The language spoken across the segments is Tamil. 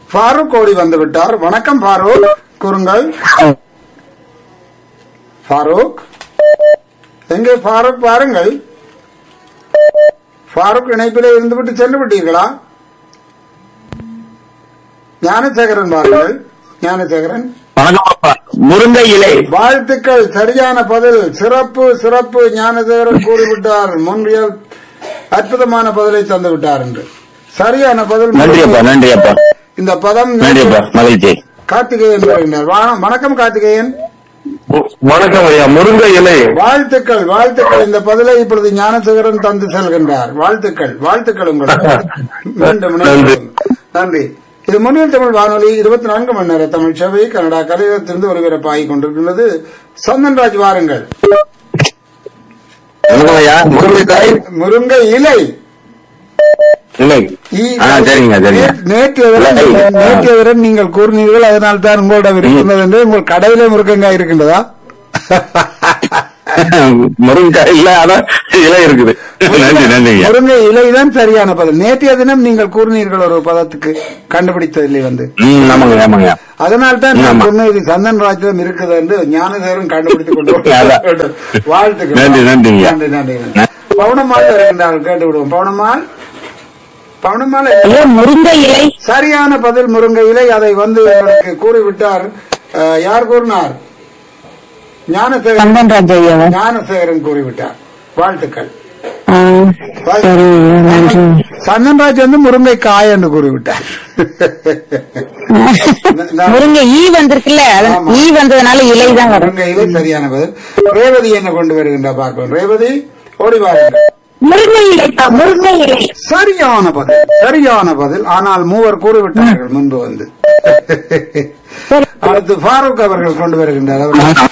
ஃபாரூக் ஓடி வந்து விட்டார் வணக்கம் ஃபாரூக் கூறுங்கள் ஃபாரூக் எங்கே ஃபாரூக் பாருங்கள் ஃபாரூக் இணைப்பிலே இருந்துவிட்டு சென்று விட்டீர்களா ஞானசேகரன் பாருங்கள் ஞானசேகரன் வணக்கம் அப்பா முருங்கை இலை வாழ்த்துக்கள் சரியான பதில் சிறப்பு சிறப்பு ஞானசேகரன் கூறிவிட்டார் முன்றியல் அற்புதமான பதிலை தந்து விட்டார் என்று சரியான பதில் நன்றி அப்பா நன்றி அப்பா இந்த பதம் நன்றி அப்பா மகிழ்ச்சி கார்த்திகேயன் வருகின்றார் வா- வணக்கம் கார்த்திகேயன் வணக்கம் ஐயா முருங்கை இலை வாழ்த்துக்கள் வாழ்த்துக்கள் இந்த பதிலை இப்பொழுது ஞானசேகரன் தந்து செல்கின்றார் வாழ்த்துக்கள் வாழ்த்துக்கள் உங்களுக்கு மீண்டும் நன்றி. இணைவோம். நன்றி இது முன்னில் தமிழ் வானொலி இருபத்தி நான்கு மணி நேர தமிழ் சேவை கனடா கலையகத்திலிருந்து ஒருவிறப்பாகிக் கொண்டிருக்கின்றது சந்தன்ராஜ் வாருங்கள் வணக்கம் ஐயா முருங்கைக்காய் முருங்கை இலை இல்லை இ- ஆ சரிங்க சரிங்க நே- நேற்றைய தினம் நீங்கள்- நேற்றைய தினம் நீங்கள் கூறினீர்கள் அதனால் தான் உங்களிடம் இருக்கின்றது என்று உங்கள் கடையிலே முருங்கங்காய் இருக்கின்றதா முருங்கைக்காய் இல்ல அதான் இலை இருக்குது நன்றி நன்றி ஐயா முருங்கை இலைதான் சரியான பதம் நேற்றைய தினம் நீங்கள் கூறினீர்கள் ஒரு பதத்துக்கு கண்டுபிடித்ததில்லை வந்து ம் ஆமாங்க ஆமாங்க அதனால் தான் நான் ஆமா. சொன்னேன் இது சந்தன் ராஜ்யம் இருக்குது என்று ஞானதேவன் கண்டுபிடித்துக் கொண்டு அதான். வந்தார். வாழ்த்துக்கள் நன்றி, நன்றிங்க. நன்றி நன்றி நன்றி. பவுனம்மாள் வருகின்றார்கள் கேட்டு விடுவோம் பவுனம்மாள் பவுனம்மாள் ஐயோ முருங்கை இலை சரியான பதில் முருங்கை இலை அதை வந்து எனக்கு கூறிவிட்டார் அஹ், யார் கூறினார் ஞானசேகரன் சந்தன்ராஜ் ஐயாவா ஞானசேகரன் கூறிவிட்டார் வாழ்த்துக்கள் ஆ, சரி ஐயா, நன்றி சந்தன்ராஜ் வந்து முருங்கை காய் என்று கூறிவிட்டார் நான் முருங்கை ஈ வந்திருக்குல்ல அது ஆமா. ஈ வந்ததுனால இலை தான் வரும் முருங்கை இலை சரியான பதில் ரேவதி என்ன கொண்டு வருகின்ற பார்ப்போம் ரேவதி ஓடி வாருங்கள் முருங்கை இலை முருங்கை இலை சரியான பதில் சரியான பதில் ஆனால் மூவர் கூறிவிட்டார்கள் முன்பு வந்து அடுத்து ஃபாரூக் அவர்கள் கொண்டு வருகின்றார்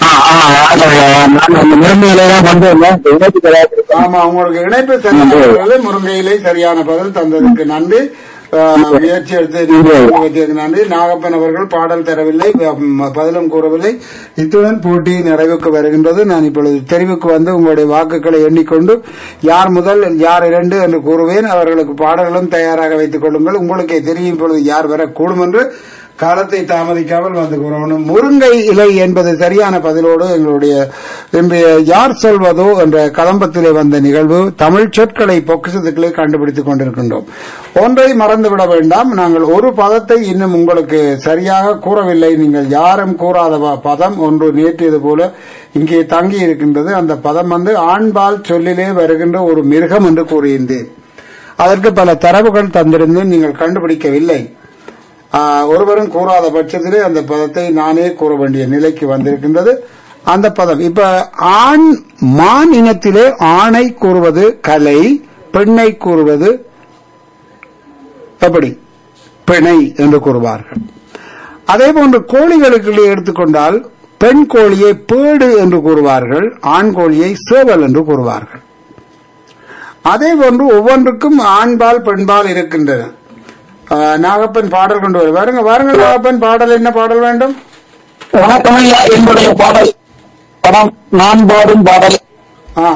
அவர் முருங்கை இலை தான் கொண்டு வந்தேன் இணைப்பு கிடையாது ஆமா உங்களுக்கு இணைப்பு சரியான பதில் முருங்கை இலை சரியான பதில் தந்ததுக்கு நன்றி ஆஹ், முயற்சி எடுத்து நிகழ்ச்சிக்கு நன்றி நாகப்பன் அவர்கள் பாடல் தரவில்லை ம- பதிலும் கூறவில்லை இத்துடன் போட்டி நிறைவுக்கு வருகின்றது நான் இப்பொழுது தெரிவுக்கு வந்து உங்களுடைய வாக்குகளை எண்ணிக்கொண்டு யார் முதல் யார் இரண்டு என்று கூறுவேன் அவர்களுக்கு பாடல்களும் தயாராக வைத்துக் கொள்ளுங்கள் உங்களுக்கே தெரியும் இப்பொழுது யார் வரக்கூடும் என்று காலத்தை தாமதிக்காமல் வந்து கூறணும் முருங்கை இலை என்பது சரியான பதிலோடு எங்களுடைய இன்றைய யார் சொல்வதோ என்ற கதம்பத்திலே வந்த நிகழ்வு தமிழ் சொற்களை பொக்கிஷத்துக்களை கண்டுபிடித்துக் கொண்டிருக்கின்றோம் ஒன்றை மறந்துவிட வேண்டாம் நாங்கள் ஒரு பதத்தை இன்னும் உங்களுக்கு சரியாக கூறவில்லை நீங்கள் யாரும் கூறாத ப- பதம் ஒன்று நேற்றியது போல இங்கே தங்கி இருக்கின்றது அந்த பதம் வந்து ஆண்பால் சொல்லிலே வருகின்ற ஒரு மிருகம் என்று கூறியிருந்தேன் அதற்கு பல தரவுகள் தந்திருந்தேன் நீங்கள் கண்டுபிடிக்கவில்லை ஆஹ், ஒருவரும் கூறாத பட்சத்திலே அந்த பதத்தை நானே கூற வேண்டிய நிலைக்கு வந்திருக்கின்றது அந்த பதம் இப்ப ஆண் மான் இனத்திலே ஆணை கூறுவது கலை பெண்ணை கூறுவது எப்படி பிணை என்று கூறுவார்கள் அதே போன்று கோழிகளுக்குள்ளே எடுத்துக்கொண்டால் பெண் கோழியை பேடு என்று கூறுவார்கள் ஆண் கோழியை சேவல் என்று கூறுவார்கள் அதே போன்று ஒவ்வொன்றுக்கும் ஆண்பால் பெண்பால் இருக்கின்றன ஆஹ், நாகப்பன் பாடல் கொண்டு வர வாருங்க வாருங்கள் நாகப்பன் பாடல் என்ன பாடல் வேண்டும் வணக்கம் ஐயா என்னுடைய பாடல் படம் நான் பாடும் பாடல் ஆ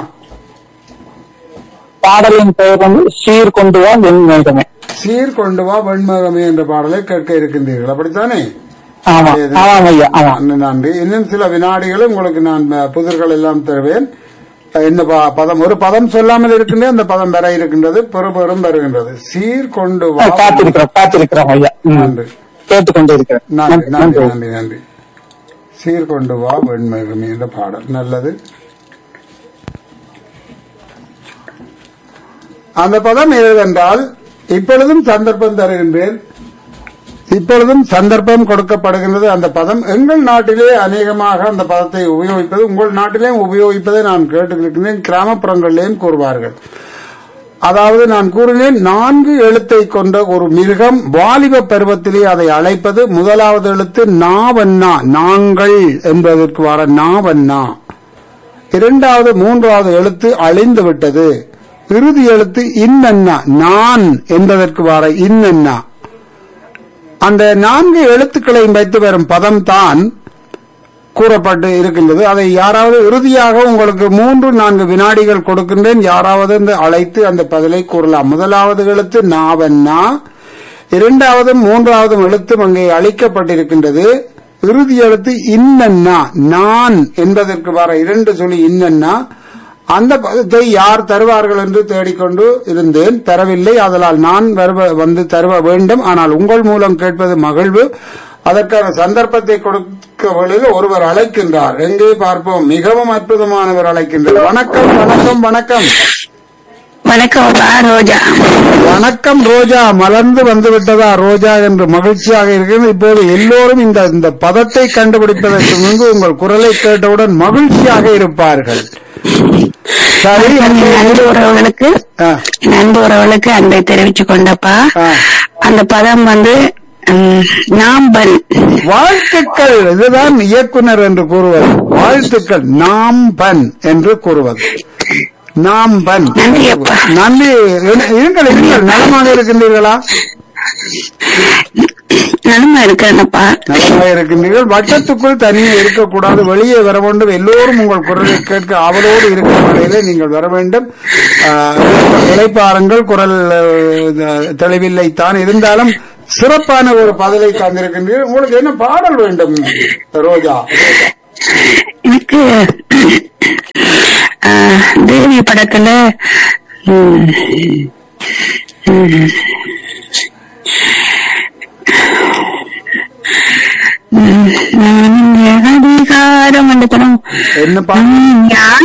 பாடலின் பெயர் வந்து சீர் கொண்டு வா என் மேகமே சீர் கொண்டு வா வெண்மகமே என்ற பாடலை கேட்க இருக்கின்றீர்கள் அப்படித்தானே ஆமா ஆமாம் ஐயா ஆமா நன்றி இன்னும் சில வினாடிகளும் உங்களுக்கு நான் அஹ், புதிர்கள் எல்லாம் தருவேன் அஹ், இந்த ப- பதம் ஒரு பதம் சொல்லாமல் இருக்கின்றே அந்த பதம் பெற இருக்கின்றது பெறுபெறும் வருகின்றது சீர் கொண்டு வா காத்திருக்கிறோம் காத்திருக்கிறோம் ஐயா ம். நன்றி கேட்டுக்கொண்டு இருக்கிறேன் நன்றி நன்றி நன்றி நன்றி நன்றி சீர் கொண்டு வா வெண்மகமே என்ற பாடல் நல்லது அந்த பதம் எதுவென்றால் இப்பொழுதும் சந்தர்ப்பம் தருகின்றேன் இப்பொழுதும் சந்தர்ப்பம் கொடுக்கப்படுகின்றது அந்த பதம் எங்கள் நாட்டிலே அநேகமாக அந்த பதத்தை உபயோகிப்பது உங்கள் நாட்டிலேயும் உபயோகிப்பதை நான் கேட்டிருக்கின்றேன் கிராமப்புறங்களிலேயும் கூறுவார்கள் அதாவது நான் கூறினேன் நான்கு எழுத்தை கொண்ட ஒரு மிருகம் வாலிப பருவத்திலே அதை அழைப்பது முதலாவது எழுத்து நாவண்ணா நாங்கள் என்பதற்கு வர நாவண்ணா இரண்டாவது மூன்றாவது எழுத்து அழிந்து விட்டது இறுதி எழுத்து இன்னண்ணா நான் என்பதற்கு வர இன்னண்ணா அந்த நான்கு எழுத்துக்களையும் வைத்து வரும் பதம் தான் கூறப்பட்டு இருக்கின்றது அதை யாராவது இறுதியாக உங்களுக்கு மூன்று நான்கு வினாடிகள் கொடுக்கின்றேன் யாராவது இந்த அழைத்து அந்த பதிலை கூறலாம் முதலாவது எழுத்து நாவண்ணா இரண்டாவதும் மூன்றாவதும் எழுத்தும் அங்கே அளிக்கப்பட்டிருக்கின்றது இறுதி எழுத்து இன்னன்னா நான் என்பதற்கு வர இரண்டு சொல்லி இன்னன்னா அந்த பதத்தை யார் தருவார்கள் என்று தேடிக்கொண்டு இருந்தேன் தரவில்லை அதனால் நான் வருவ வந்து தருவ வேண்டும் ஆனால் உங்கள் மூலம் கேட்பது மகிழ்வு அதற்கான சந்தர்ப்பத்தை கொடுக்க வழியில் ஒருவர் அழைக்கின்றார் எங்கே பார்ப்போம் மிகவும் அற்புதமானவர் அழைக்கின்றார் வணக்கம் வணக்கம் வணக்கம் வணக்கம் பா ரோஜா வணக்கம் ரோஜா மலர்ந்து வந்து விட்டதா ரோஜா என்று மகிழ்ச்சியாக இருக்கிறது இப்போது எல்லோரும் இந்த இந்த பதத்தை கண்டுபிடிப்பதற்கு முன்பு உங்கள் குரலை கேட்டவுடன் மகிழ்ச்சியாக இருப்பார்கள் சரி என் அன்பு உறவுகளுக்கு ஆ, என் அன்பு உறவுகளுக்கு அன்பை தெரிவித்துக் கொண்டப்பா ஆ. அந்த பதம் வந்து ம், நாம்பல் வாழ்த்துக்கள் இதுதான் இயக்குனர் என்று கூறுவது வாழ்த்துக்கள் நாம்பன் என்று கூறுவது நாம்பன் நன்றி அப்பா நன்றி இரு- இருங்கள் இருங்கள் நலமாக இருக்கின்றீர்களா நலமா இருக்கிறேன்ப்பா நலமாக இருக்கின்றீர்கள் வட்டத்துக்குள் தனியே இருக்கக்கூடாது வெளியே வர வேண்டும் எல்லோரும் உங்கள் குரலை கேட்க ஆவலோடு இருக்கிற வகையிலே நீங்கள் வர வேண்டும் ஆஹ், இளைப்பாறுங்கள் குரல் அஹ், தெளிவில்லை தான் இருந்தாலும் சிறப்பான ஒரு பதிலை தந்திருக்கின்றீர்கள் உங்களுக்கு என்ன பாடல் வேண்டும் ரோஜா எனக்கு ஆ, தேவி படத்துல ம், ம், ம், அதிகாரம் அந்த படம் என்ன பாடல் ம், ஞான